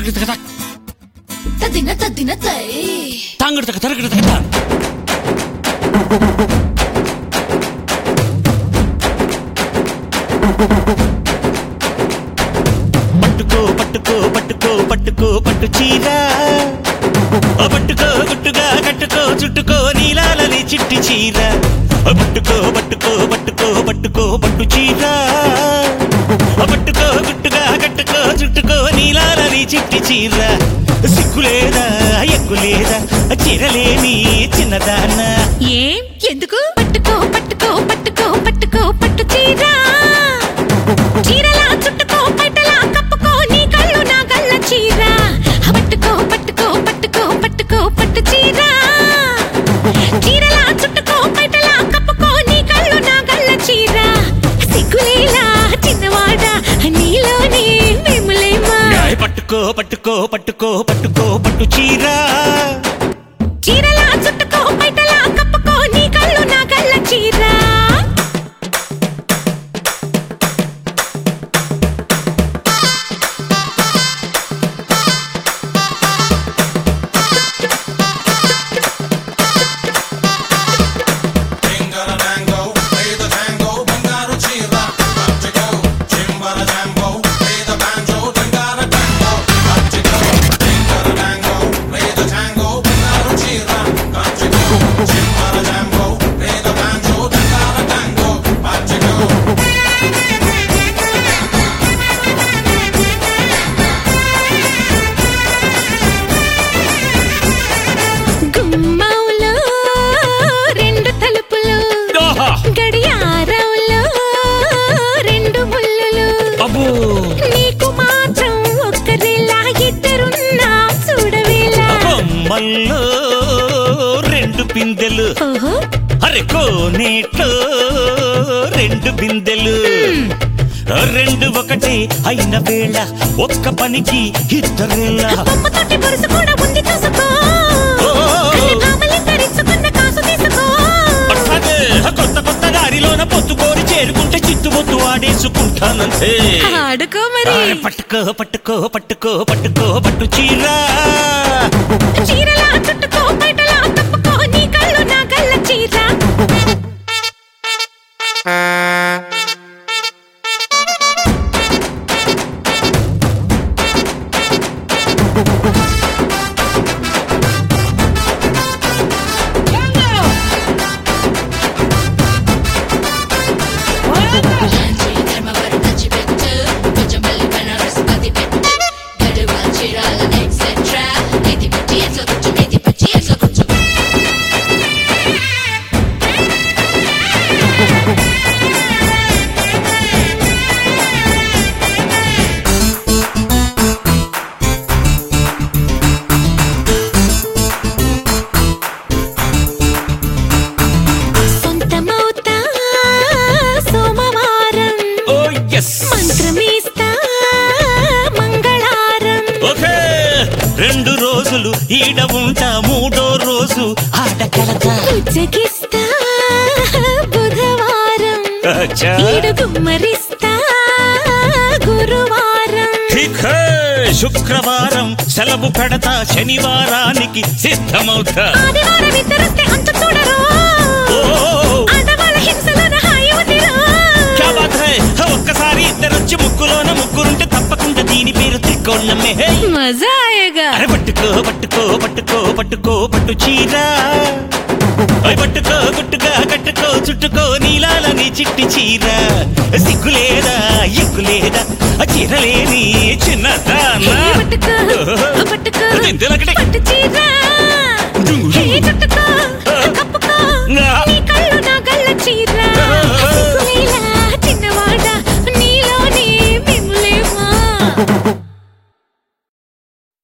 తరగతి తగ తదిన తదిన తై తాంగడి తగ తరగతి తగ పట్టుకో పట్టుకో పట్టుకో పట్టుకో పట్టు చీర ఓ పట్టుకో గుట్టుగా కట్టుకో చుట్టుకో నీలాలని చిట్టి చీర ఓ పట్టుకో పట్టుకో పట్టుకో పట్టుకో పట్టు చీర ఓ పట్టుకో గుట్టుగా కట్టుకో చుట్టుకో నీలాలని చిట్టి చీర సిగ్గులేదా ఎగ్గులేదా చీరలేని చిన్నదానా ఏం ఎందుకు పట్టుకో పట్టుకో పట్టుకో పట్టుకో పట్టు చీర చీరలా చుట్టుకో పైటలా కప్పుకో నీ కళ్ళు నా గల్ల చీర పట్టుకో పట్టుకో పట్టుకో పట్టుకో పట్టు చీర చీరలా చుట్టుకో పైటలా కప్పుకో నీ కళ్ళు నా గల్ల చీర సిగ్గులేలా చిన్నవాడా నీలోనే మేములేమా ఏయ్ పట్టుకో పట్టుకో పట్టుకో పట్టుకో పట్టు చీర చీరలా చుట్టుకో పైటలా కప్పుకో నీ కళ్ళు నా గల్ల చీర Tingara dango, play the tango, బంగారు చీర పచ్చికో చింబర జాంబో play the banjo, డంగార tango, పచ్చికో tingara dango, play the tango, బంగారు చీర పచ్చికో చింబర జాంబో play the banjo, డంగార tango, పచ్చికో గుమ్మంలో రెండు తలుపులు ఆహా! గడియారంలో రెండు ముళ్ళులు అబ్బో నీకు మాత్రం ఒక్కరిలా ఇద్దరున్నా చూడవేలా బొమ్మల్లో రెండు బిందెలు ఓహో అరే కోనేట్లో రెండు బిందెలు రెండు ఒకటే అయిన వేళ ఒక్క పనికి ఇద్దరేళ్ళ బొమ్మతోటి బొరుసు కూడా ఉంది చూసుకో ఓ! కళ్ళ కామలి ధరించుకున్న కాసు తీసుకో అట్లాగే కొత్త కొత్త దారిలోన పొత్తుకోరి చేరుకుంటే చిత్తుబొత్తు ఆడేసుకుంటానంతే ఆడుకో మరి అరే పట్టుకో పట్టుకో పట్టుకో పట్టుకో పట్టు చీర చీరలా చుట్టుకో బయటలా తప్పుకో నీ కళ్ళు నా కళ్ళ చీర లాంఛీ ధర్మవరం నచ్చిపెట్టు కొంచెం మళ్ళీ బనారస్ అది పెట్టు గడువాల్ చీరాల ఎక్సెట్రా నెత్తి పచ్చి ఎట్లా కూర్చు నెత్తి పచ్చి ఎట్లా కూర్చు సొంతమవుతా సోమవారం ఓ ఎస్ మంత్రమేస్తా మంగళారం ఓకే రెండు రోజులు ఈడ ఉంటా మూడో రోజు ఆట కలతా ఉజ్జగిస్తా బుధవారం అచ్చా. ఈడు గుమ్మరిస్తా గురువారం ఠీక్ హై. శుక్రవారం సెలవు పెడతా శనివారానికి సిద్ధమవుతా ఆదివారం ఇద్దరొస్తే అంతు చూడరు ఓ ఆడవాళ్ళ హింసలోన హాయి ఉందిరా క్యా బాత్ హై ఒక్కసారి ఇద్దరొచ్చి ముక్కులోన ముగ్గురుంటే తప్పకుండా దీని పేరు త్రికోణమే హే. మజా ఆయగా అరే పట్టుకో పట్టుకో పట్టుకో పట్టుకో పట్టు చీర ఓయ్ పట్టుకో గుట్టుగా కట్టుకో చుట్టుకో నీలాలని చిట్టి చీర సిగ్గులేదా ఎగ్గులేదా ఆ చీరలేని చిన్నదానా పట్టుకో పట్టుకో ఇంతలోకటే. పట్టు చీర